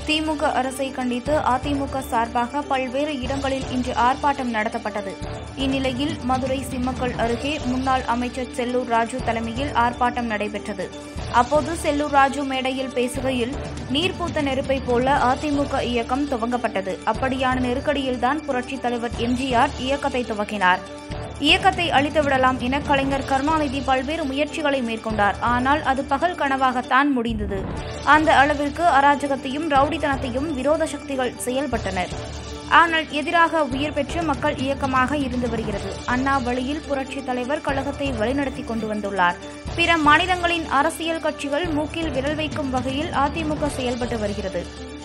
திமுக அரசை கண்டித்து அதிமுக சார்பாக பல்வேறு இடங்களில் இன்று ஆர்ப்பாட்டம் நடத்தப்பட்டது இந்நிலையில் மதுரை சிம்மக்கல் அருகே முன்னாள் அமைச்சர் செல்லூர் ராஜு தலைமையில் ஆர்ப்பாட்டம் நடைபெற்றது அப்போது செல்லூர் ராஜு மேடையில் பேசுகையில் நீர்பூத்த நெருப்பை போல அதிமுக இயக்கம் துவங்கப்பட்டது அப்படியான நெருக்கடியில்தான் புரட்சித் தலைவர் எம்ஜிஆர் இயக்கத்தை துவக்கினார் இயக்கத்தை அழித்துவிடலாம் என கலைஞர் கருணாநிதி பல்வேறு முயற்சிகளை மேற்கொண்டார் ஆனால் அது பகல் கனவாகத்தான் முடிந்தது அந்த அளவிற்கு அராஜகத்தையும் ரவுடித்தனத்தையும் விரோத சக்திகள் செயல்பட்டனர் ஆனால் எதிராக உயிர் பெற்று மக்கள் இயக்கமாக இருந்து வருகிறது அண்ணா வழியில் புரட்சித் தலைவர் கழகத்தை வழிநடத்தி கொண்டு வந்துள்ளார் பிற மாநிலங்களின் அரசியல் கட்சிகள் மூக்கில் விரல் வைக்கும் வகையில் அதிமுக செயல்பட்டு வருகிறது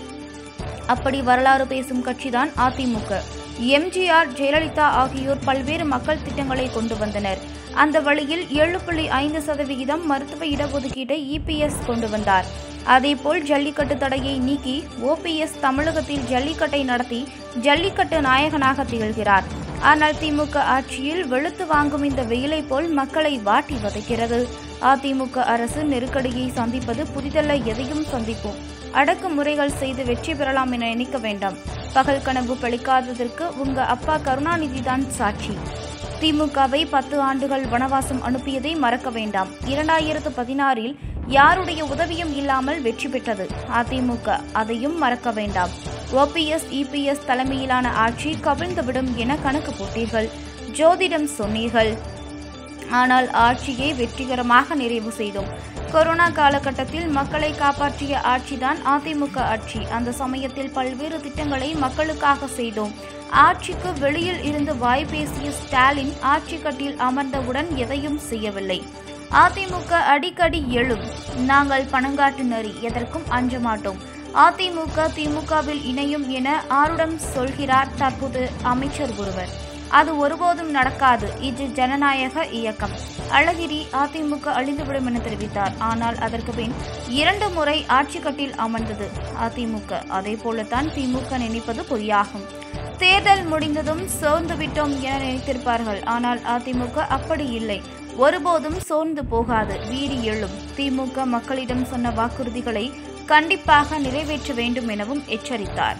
அப்படி வரலாறு பேசும் கட்சிதான் அதிமுக எம்ஜிஆர் ஜெயலலிதா ஆகியோர் பல்வேறு மக்கள் திட்டங்களை கொண்டு வந்தனர் அந்த வழியில் ஏழு புள்ளி ஐந்து சதவிகிதம் மருத்துவ இடஒதுக்கீட்டை இபிஎஸ் கொண்டு வந்தார் அதேபோல் ஜல்லிக்கட்டு தடையை நீக்கி ஓபிஎஸ் தமிழகத்தில் ஜல்லிக்கட்டை நடத்தி ஜல்லிக்கட்டு நாயகனாக திகழ்கிறார் ஆனால் திமுக ஆட்சியில் வெளுத்து வாங்கும் இந்த வெயிலை போல் மக்களை வாட்டி வதைக்கிறது அதிமுக அரசு நெருக்கடியை சந்திப்பது புதிதல்ல எதையும் சந்திப்போம் அடக்குமுறைகள் செய்து வெற்றி பெறலாம் என நினைக்க வேண்டாம் பகல் கனவு பழிக்காததற்கு உங்க அப்பா கருணாநிதி தான் சாட்சி திமுகவை பத்து ஆண்டுகள் வனவாசம் அனுப்பியதை மறக்க வேண்டாம் இரண்டாயிரத்து பதினாறில் யாருடைய உதவியும் இல்லாமல் வெற்றி பெற்றது அதிமுக அதையும் மறக்க வேண்டாம் ஓபிஎஸ் இபிஎஸ் தலைமையிலான ஆட்சி கவிழ்ந்துவிடும் என கணக்கு போட்டீர்கள் ஜோதிடம் சொன்னீர்கள் ஆனால் ஆட்சியை வெற்றிகரமாக நிறைவு செய்தோம் கொரோனா காலகட்டத்தில் மக்களை காப்பாற்றிய ஆட்சிதான் அதிமுக ஆட்சி அந்த சமயத்தில் பல்வேறு திட்டங்களை மக்களுக்காக செய்தோம் ஆட்சிக்கு வெளியில் இருந்து வாய் பேசிய ஸ்டாலின் ஆட்சி கட்டில் அமர்ந்தவுடன் எதையும் செய்யவில்லை அதிமுக அடிக்கடி எழும் நாங்கள் பணங்காட்டு நரி எதற்கும் அஞ்ச மாட்டோம் அதிமுக திமுகவில் இணையும் என ஆருடம் சொல்கிறார் தற்போது அமைச்சர் ஒருவர் அது ஒருபோதும் நடக்காது இது ஜனநாயக இயக்கம் அழகிரி அதிமுக அழிந்துவிடும் என தெரிவித்தார் ஆனால் அதற்கு பின் இரண்டு முறை ஆட்சி கட்டில் அமர்ந்தது அதிமுக அதே போலத்தான் திமுக நினைப்பது பொய்யாகும் தேர்தல் முடிந்ததும் சோர்ந்து விட்டோம் என நினைத்திருப்பார்கள் ஆனால் அதிமுக அப்படி இல்லை ஒருபோதும் சோர்ந்து போகாது வீறி எழும் திமுக மக்களிடம் சொன்ன வாக்குறுதிகளை கண்டிப்பாக நிறைவேற்ற வேண்டும் எனவும் எச்சரித்தார்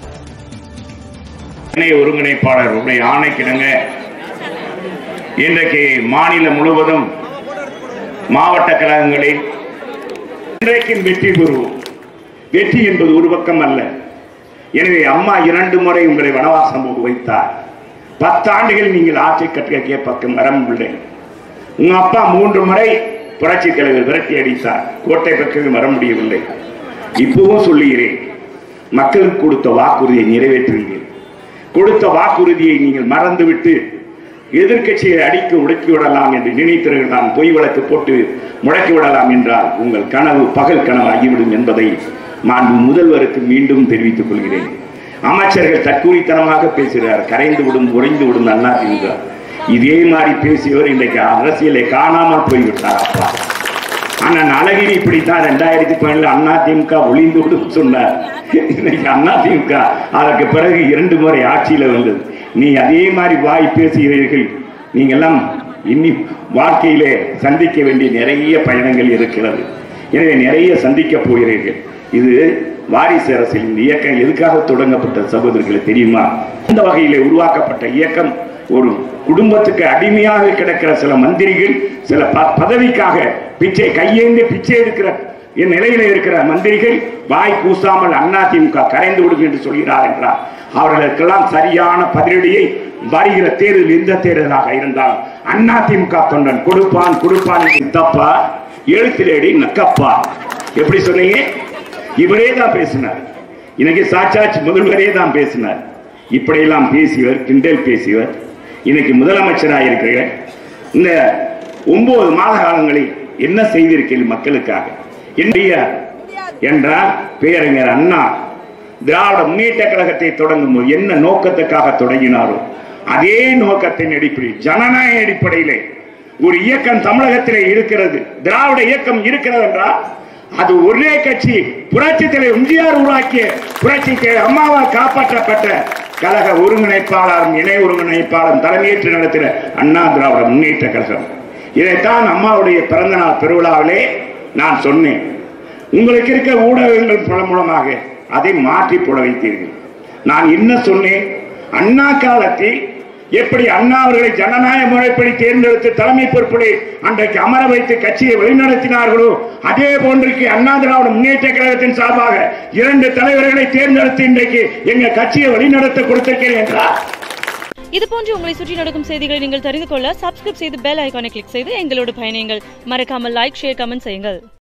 இணை ஒருங்கிணைப்பாளர் உடைய ஆணைக்கிணங்க இன்றைக்கு மாநிலம் முழுவதும் மாவட்ட கழகங்களில் இன்றைக்கும் வெற்றி பெறுவோம் வெற்றி என்பது ஒரு பக்கம் அல்ல எனவே அம்மா இரண்டு முறை உங்களை வனவாசம் போக வைத்தார் பத்தாண்டுகள் நீங்கள் ஆட்சி கட்டிய பக்கம் வரவில்லை உங்க அப்பா மூன்று முறை புரட்சி தலைவர் விரட்டி அடித்தார் கோட்டை பக்கம் வர முடியவில்லை இப்பவும் சொல்லுகிறேன் மக்களுக்கு கொடுத்த வாக்குறுதியை நிறைவேற்றுவீர்கள் கொடுத்த வாக்குறுதியை நீங்கள் மறந்துவிட்டு எதிர்க்கட்சியை அடிக்க உடக்கி விடலாம் என்று நினைத்தீர்கள் நான் பொய் வழக்கு போட்டு முடக்கி விடலாம் என்றால் உங்கள் கனவு பகல் கனவு ஆகிவிடும் என்பதை நான் முதல்வருக்கு மீண்டும் தெரிவித்துக் கொள்கிறேன் அமைச்சர்கள் தற்கூலித்தனமாக பேசுகிறார் கரைந்து விடும் உறைந்து விடும் அதிமுக இதே மாதிரி பேசியவர் இன்றைக்கு அரசியலை காணாமல் போய்விட்டார் அப்பா ஆனால் அழகிரி இப்படித்தான் ரெண்டாயிரத்தி பதினேழு அதிமுக ஒளிந்து விடும் சொன்னார் இன்னைக்கு அதிமுக அதற்கு பிறகு இரண்டு முறை ஆட்சியில் வந்தது நீ அதே மாதிரி வாய் பேசுகிறீர்கள் நீங்கெல்லாம் இன்னி வாழ்க்கையிலே சந்திக்க வேண்டிய நிறைய பயணங்கள் இருக்கிறது எனவே நிறைய சந்திக்க போகிறீர்கள் இது வாரிசு அரசியல் இந்த இயக்கம் எதுக்காக தொடங்கப்பட்ட சகோதரர்களை தெரியுமா இந்த வகையிலே உருவாக்கப்பட்ட இயக்கம் ஒரு குடும்பத்துக்கு அடிமையாக கிடக்கிற சில மந்திரிகள் சில ப- பதவிக்காக பிச்சை கையேந்தி பிச்சை எடுக்கிற என் நிலையில இருக்கிற மந்திரிகள் வாய் கூசாமல் அதிமுக கரைந்து விடும் என்று சொல்கிறார் என்றார் அவர்களுக்கெல்லாம் சரியான பதிலடியை வருகிற தேர்தல் எந்த தேர்தலாக இருந்தாலும் அதிமுக தொண்டன் கொடுப்பான் கொடுப்பான் என்று தப்பா எழுத்திலேடி நக்கப்பா எப்படி சொன்னீங்க இவரே தான் பேசினார் இன்னைக்கு சாட்சாட்சி முதல்வரே தான் பேசினார் இப்படியெல்லாம் பேசியவர் கிண்டல் பேசியவர் இன்னைக்கு முதலமைச்சராக இருக்கிற இந்த ஒன்பது மாத காலங்களில் என்ன செய்திருக்கீர்கள் மக்களுக்காக என்னுடைய என்றால் பேரறிஞர் அண்ணா திராவிட முன்னேற்ற கழகத்தை தொடங்கும் போது என்ன நோக்கத்துக்காக தொடங்கினாரோ அதே நோக்கத்தின் அடிப்படையில் ஜனநாயக அடிப்படையிலே ஒரு இயக்கம் தமிழகத்திலே இருக்கிறது திராவிட இயக்கம் இருக்கிறது என்றால் அது ஒரே கட்சி புரட்சி தலைவர் எம்ஜிஆர் உருவாக்கிய புரட்சி தலைவர் அம்மாவால் காப்பாற்றப்பட்ட கழக ஒருங்கிணைப்பாளரும் இணை ஒருங்கிணைப்பாளரும் தலைமையேற்று நடத்தின அண்ணா திராவிட முன்னேற்ற கழகம் இதைத்தான் அம்மாவுடைய பிறந்தநாள் பெருவிழாவிலே நான் சொன்னேன் உங்களுக்கு இருக்க ஊடகங்கள் பல மூலமாக அதை மாற்றி போட வைத்தீர்கள் நான் என்ன சொன்னேன் அண்ணா காலத்தில் எப்படி அண்ணா அவர்களை ஜனநாயக முறைப்படி தேர்ந்தெடுத்து தலைமை பொறுப்பிலே அன்றைக்கு அமர வைத்து கட்சியை வழிநடத்தினார்களோ அதே போன்றைக்கு அண்ணா திராவிட முன்னேற்ற கழகத்தின் சார்பாக இரண்டு தலைவர்களை தேர்ந்தெடுத்து இன்றைக்கு எங்க கட்சியை வழிநடத்த கொடுத்திருக்கிறேன் என்றார் இது போன்று உங்களை சுற்றி நடக்கும் செய்திகளை நீங்கள் தெரிந்து கொள்ள சப்ஸ்கிரைப் செய்து பெல் ஐகானை கிளிக் செய்து எங்களோடு பயணியுங்கள் மறக்காமல் லைக் ஷேர் கமெண்ட் செய்யுங்கள்